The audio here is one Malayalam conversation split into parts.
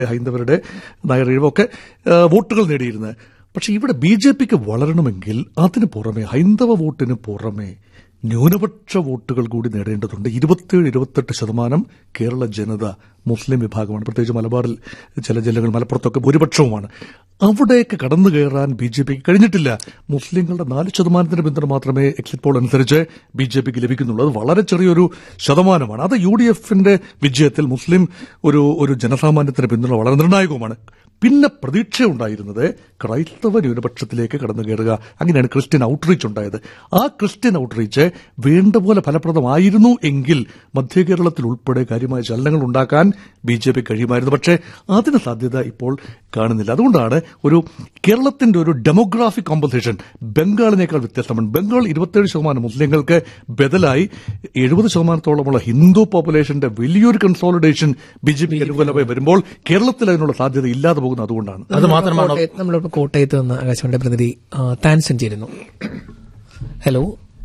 ഹൈന്ദവരുടെ നായരുടെ ഒക്കെ ആ, വോട്ടുകൾ നേടിയിരുന്നത് പക്ഷെ ഇവിടെ ബി ജെ പിക്ക് വളരണമെങ്കിൽ അതിന് പുറമെ ഹൈന്ദവ വോട്ടിന് പുറമെ ന്യൂനപക്ഷ വോട്ടുകൾ കൂടി നേടേണ്ടതുണ്ട് ഇരുപത്തിയേഴ് ഇരുപത്തെട്ട് ശതമാനം കേരള ജനത മുസ്ലിം വിഭാഗമാണ് പ്രത്യേകിച്ച് മലബാറിൽ ചില ജില്ലകൾ മലപ്പുറത്തൊക്കെ ഭൂരിപക്ഷവുമാണ് അവിടേക്ക് കടന്നു കയറാൻ ബി ജെ പിക്ക് കഴിഞ്ഞിട്ടില്ല മുസ്ലിങ്ങളുടെ നാല് ശതമാനത്തിന്റെ പിന്തുണ മാത്രമേ എക്സിറ്റ് പോൾ അനുസരിച്ച് ബി ജെ പിക്ക് ലഭിക്കുന്നുള്ളൂ അത് വളരെ ചെറിയൊരു ശതമാനമാണ് അത് യു ഡി എഫിന്റെ വിജയത്തിൽ മുസ്ലിം ഒരു ഒരു ജനസാമാന്യത്തിന്റെ പിന്തുണ വളരെ നിർണായകവുമാണ് പിന്നെ പ്രതീക്ഷയുണ്ടായിരുന്നത് ക്രൈസ്തവ ന്യൂനപക്ഷത്തിലേക്ക് കടന്നു കയറുക അങ്ങനെയാണ് ക്രിസ്ത്യൻ ഔട്ട്റീച്ച് ഉണ്ടായത് ആ ക്രിസ്ത്യൻ ഔട്ട്റീച്ച് വേണ്ട പോലെ ഫലപ്രദമായിരുന്നു എങ്കിൽ മധ്യ കേരളത്തിൽ ഉൾപ്പെടെ കാര്യമായ ചലനങ്ങൾ ഉണ്ടാക്കാൻ ബി ജെ പി കഴിയുമായിരുന്നു പക്ഷേ അതിന് സാധ്യത ഇപ്പോൾ കാണുന്നില്ല അതുകൊണ്ടാണ് ഒരു കേരളത്തിന്റെ ഒരു ഡെമോഗ്രാഫിക് കോമ്പസിഷൻ ബംഗാളിനേക്കാൾ വ്യത്യസ്തമാണ് ബംഗാൾ ഇരുപത്തേഴ് ശതമാനം മുസ്ലിങ്ങൾക്ക് ബദലായി എഴുപത് ശതമാനത്തോളമുള്ള ഹിന്ദു പോപ്പുലേഷന്റെ വലിയൊരു കൺസോളിഡേഷൻ ബി ജെ പിക്ക് അനുകൂലമായി വരുമ്പോൾ കേരളത്തിൽ അതിനുള്ള സാധ്യത ഇല്ലാതെ പോകുന്നത് അതുകൊണ്ടാണ് അത് മാത്രമാണോ കോട്ടയത്ത് നമ്മളിപ്പോ കോട്ടയത്ത് നിന്ന് ആകാശവാണിയുടെ പ്രതിനിധി ആ, താൻസൻ ചേരുന്നു ഹലോ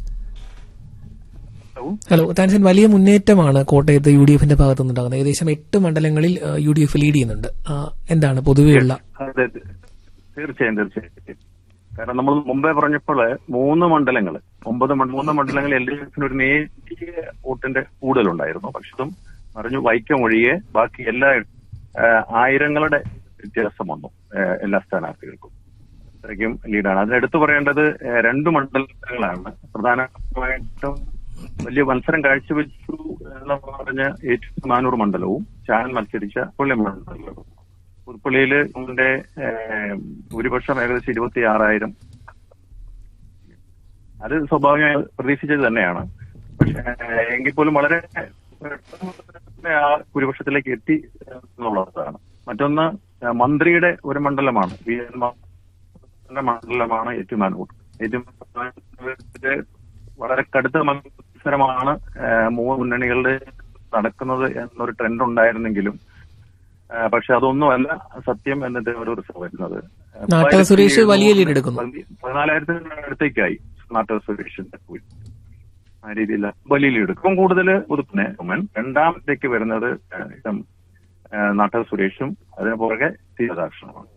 ഹലോ താൻസൻ വലിയ മുന്നേറ്റമാണ് കോട്ടയത്ത് യു ഡി എഫിന്റെ ഭാഗത്തു നിന്നുണ്ടാകുന്നത് ഏകദേശം എട്ട് മണ്ഡലങ്ങളിൽ ആ, യു ഡി എഫ് ലീഡ് ചെയ്യുന്നുണ്ട് ആ, എന്താണ് പൊതുവെയുള്ള അതെ അതെ. തീർച്ചയായും തീർച്ചയായും കാരണം നമ്മൾ മുമ്പേ പറഞ്ഞപ്പോൾ മൂന്ന് മണ്ഡലങ്ങൾ ഒമ്പത് മണ്ഡ- മൂന്ന് മണ്ഡലങ്ങൾ എൽ ഡി എഫിന് ഒരു നേരിയ വോട്ടിന്റെ കൂടുതലുണ്ടായിരുന്നു പക്ഷെ അതും പറഞ്ഞു വൈക്കം ഒഴികെ ബാക്കി എല്ലാ ആ, ആയിരങ്ങളുടെ വ്യത്യാസം വന്നു ആ, എല്ലാ സ്ഥാനാർത്ഥികൾക്കും അത്രയ്ക്കും ലീഡാണ് അതിനെടുത്തു പറയേണ്ടത് ആ, രണ്ട് മണ്ഡലങ്ങളാണ് പ്രധാനമായിട്ടും വലിയ മത്സരം കാഴ്ചവെച്ചു എന്ന് പറഞ്ഞ ഏറ്റവും നാനൂർ മണ്ഡലവും ചാനൽ മത്സരിച്ച പുള്ളി മണ്ഡലവും പുതുപ്പള്ളിയില് ഇതിന്റെ ഭൂരിപക്ഷം ഏകദേശം ഇരുപത്തി ആറായിരം അത് സ്വാഭാവികമായി പ്രതീക്ഷിച്ചത് തന്നെയാണ് പക്ഷെ എങ്കിൽ പോലും വളരെ പെട്ടെന്ന് ആ ഭൂരിപക്ഷത്തിലേക്ക് എത്തി എന്നുള്ളതാണ് മറ്റൊന്ന് ഏഹ്, മന്ത്രിയുടെ ഒരു മണ്ഡലമാണ് വി എൻ മാധവന്റെ മണ്ഡലമാണ് ഏറ്റുമാനൂർ ഏറ്റുമാനൂരിന്റെ വളരെ കടുത്ത മത്സരമാണ് ഏഹ്, മൂന്ന് മുന്നണികളുടെ നടക്കുന്നത് എന്നൊരു ട്രെൻഡ് ഉണ്ടായിരുന്നെങ്കിലും ആ, പക്ഷെ അതൊന്നുമല്ല സത്യം എന്നിട്ട് ഒരു റിസർവ് വരുന്നത് നാട്ടക സുരേഷ് വലിയ lead എടുക്കുന്നു. പതിനാലായിരത്തിന് അടുത്തേക്കായി നാട്ടക സുരേഷിന്റെ കൂടി ആ രീതിയിൽ വലിയ ലീഡ് ഇപ്പം കൂടുതൽ പുതുപ്പിനെ ഉമ്മൻ രണ്ടാമത്തേക്ക് വരുന്നത് ആ, ഇതം, ആ, നാട്ടക സുരേഷും അതിന് പുറകെ തീരദാക്ഷണമാണ്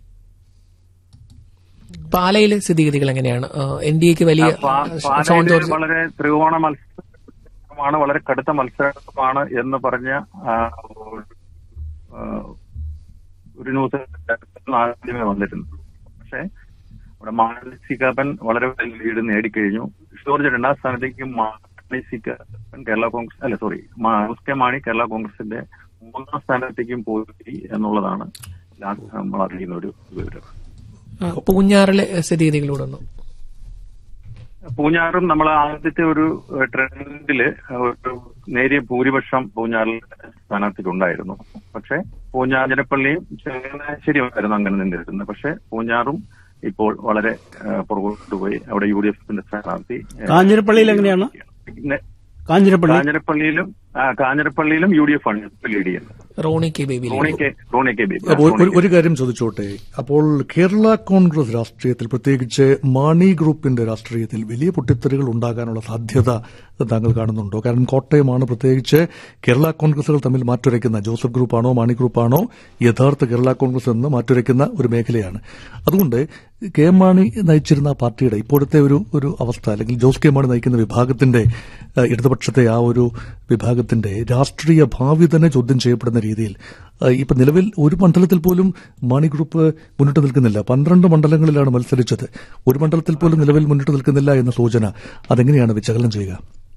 പാലയിലെ സ്ഥിതിഗതികൾ എങ്ങനെയാണ് എൻ ഡി എക്ക് വലിയ പാ- ആ, ഷോൺ പാലായില് ജോർജ് വളരെ ത്രികോണ മത്സരമാണ് വളരെ കടുത്ത മത്സരമാണ് എന്ന് പറഞ്ഞ ആ, ഒരു, ആ, ഒരു ന്യൂസ് ആദ്യമേ വന്നിരുന്നു പക്ഷേ ഇവിടെ മാനസികപ്പൻ വളരെ വലിയ ലീഡ് നേടിക്കഴിഞ്ഞു ജോർജ് രണ്ടാം സ്ഥാനത്തേക്ക് മാനസികപ്പൻ കേരള കോൺഗ്രസ് അല്ല സോറി എസ് കെ മാണി കേരള കോൺഗ്രസിന്റെ മൂന്നാം സ്ഥാനത്തേക്കും പോയി എന്നുള്ളതാണ് ലാസ്റ്റ് നമ്മൾ അറിയുന്ന ഒരു വിവരം ആ, പൂഞ്ഞാറിലെ സ്ഥിതിഗതികളോട് ഒന്ന് പൂഞ്ഞാറും നമ്മൾ ആദ്യത്തെ ഒരു ഏഹ്, ട്രെൻഡില് ഒരു നേരിയ ഭൂരിപക്ഷം പൂഞ്ഞാറിൽ സ്ഥാനാർത്ഥിക്കുണ്ടായിരുന്നു പക്ഷെ പൂഞ്ഞാർ ജനപ്പള്ളിയും ചങ്ങനാശ്ശേരിയുമായിരുന്നു അങ്ങനെ നിന്നിരുന്നത് പക്ഷെ പൂഞ്ഞാറും ഇപ്പോൾ വളരെ ഏഹ്, പുറകോട്ട് പോയി അവിടെ യു ഡി എഫിന്റെ സ്ഥാനാർത്ഥി ഏഹ്, കാഞ്ഞിരപ്പള്ളിയിൽ എങ്ങനെയാണ്? പിന്നെ കാഞ്ഞിരപ്പള്ളി കാഞ്ഞിരപ്പള്ളിയിലും ആ, കാഞ്ഞിരപ്പള്ളിയിലും യു ഡി എഫ് ആണ് ലീഡ് ചെയ്യുന്നത് റോണി കെ ബേബി റോണി കെ റോണി കെ ബേബി അപ്പോൾ ഒരു- ഒരു കാര്യം ചോദിച്ചോട്ടെ അപ്പോൾ കേരള കോൺഗ്രസ് രാഷ്ട്രീയത്തിൽ പ്രത്യേകിച്ച് മാണി ഗ്രൂപ്പിന്റെ രാഷ്ട്രീയത്തിൽ വലിയ പൊട്ടിത്തെറികൾ ഉണ്ടാകാനുള്ള സാധ്യത താങ്കൾ കാണുന്നുണ്ടോ കാരണം കോട്ടയമാണ് പ്രത്യേകിച്ച് കേരള കോൺഗ്രസുകൾ തമ്മിൽ മാറ്റുരയ്ക്കുന്ന ജോസഫ് ഗ്രൂപ്പാണോ മാണി ഗ്രൂപ്പാണോ യഥാർത്ഥ കേരള കോൺഗ്രസ് എന്ന് മാറ്റുരയ്ക്കുന്ന ഒരു മേഖലയാണ് അതുകൊണ്ട് കെ എം മാണി നയിച്ചിരുന്ന ആ പാർട്ടിയുടെ ഇപ്പോഴത്തെ ഒരു ഒരു അവസ്ഥ അല്ലെങ്കിൽ ജോസ് കെ മാണി നയിക്കുന്ന വിഭാഗത്തിന്റെ ഏഹ്, ഇടതുപക്ഷത്തെ ആ ഒരു വിഭാഗത്തിന്റെ രാഷ്ട്രീയ ഭാവി തന്നെ ചോദ്യം ചെയ്യപ്പെടുന്ന രീതിയിൽ ഏഹ്, ഇപ്പൊ നിലവിൽ ഒരു മണ്ഡലത്തിൽ പോലും മാണി ഗ്രൂപ്പ് മുന്നിട്ട് നിൽക്കുന്നില്ല പന്ത്രണ്ട് മണ്ഡലങ്ങളിലാണ് മത്സരിച്ചത് ഒരു മണ്ഡലത്തിൽ പോലും നിലവിൽ മുന്നിട്ട് നിൽക്കുന്നില്ല എന്ന സൂചന അതെങ്ങനെയാണ് വിശകലനം ചെയ്യുക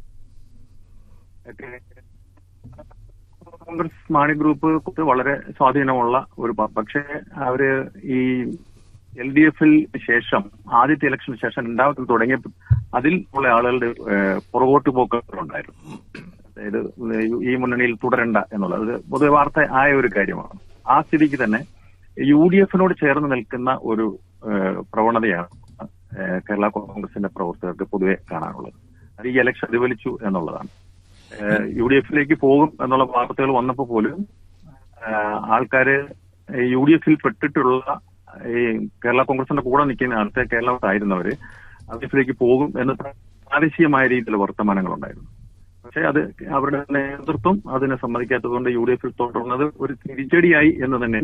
കോൺഗ്രസ് മാണി ഗ്രൂപ്പ് ക്ക് വളരെ സ്വാധീനമുള്ള ഒരു പ- പക്ഷേ അവര് ഈ എൽ ഡി എഫിൽ ശേഷം ആദ്യത്തെ ഇലക്ഷന് ശേഷം രണ്ടാമത്തിൽ തുടങ്ങിയ അതിൽ ഉള്ള ആളുകളുടെ ഏഹ്, പുറകോട്ട് പോക്കുകളുണ്ടായിരുന്നു അതായത് ഈ മുന്നണിയിൽ തുടരണ്ട എന്നുള്ളത് അത് പൊതുവെ വാർത്ത ആയ ഒരു കാര്യമാണ് ആ സ്ഥിതിക്ക് തന്നെ യു ഡി എഫിനോട് ചേർന്ന് നിൽക്കുന്ന ഒരു ഏഹ്, പ്രവണതയാണ് ഏഹ്, കേരള കോൺഗ്രസിന്റെ പ്രവർത്തകർക്ക് പൊതുവെ കാണാനുള്ളത് അത് ഈ ഇലക്ഷൻ പ്രതിഫലിച്ചു എന്നുള്ളതാണ് യു ഡി എഫിലേക്ക് പോകും എന്നുള്ള വാർത്തകൾ വന്നപ്പോൾ പോലും ഏഹ്, ആൾക്കാര് യു ഡി എഫിൽ പെട്ടിട്ടുള്ള ഈ കേരള കോൺഗ്രസിന്റെ കൂടെ നിൽക്കുന്ന നേരത്തെ കേരളത്തിലായിരുന്നവര് യു ഡി എഫിലേക്ക് പോകും എന്ന് പ്രാദേശികമായ രീതിയിലുള്ള വർത്തമാനങ്ങൾ ഉണ്ടായിരുന്നു പക്ഷേ അത് അവരുടെ നേതൃത്വം അതിനെ സമ്മതിക്കാത്തതുകൊണ്ട് യു ഡി എഫിൽ തുടർന്നത് ഒരു തിരിച്ചടിയായി എന്ന് തന്നെ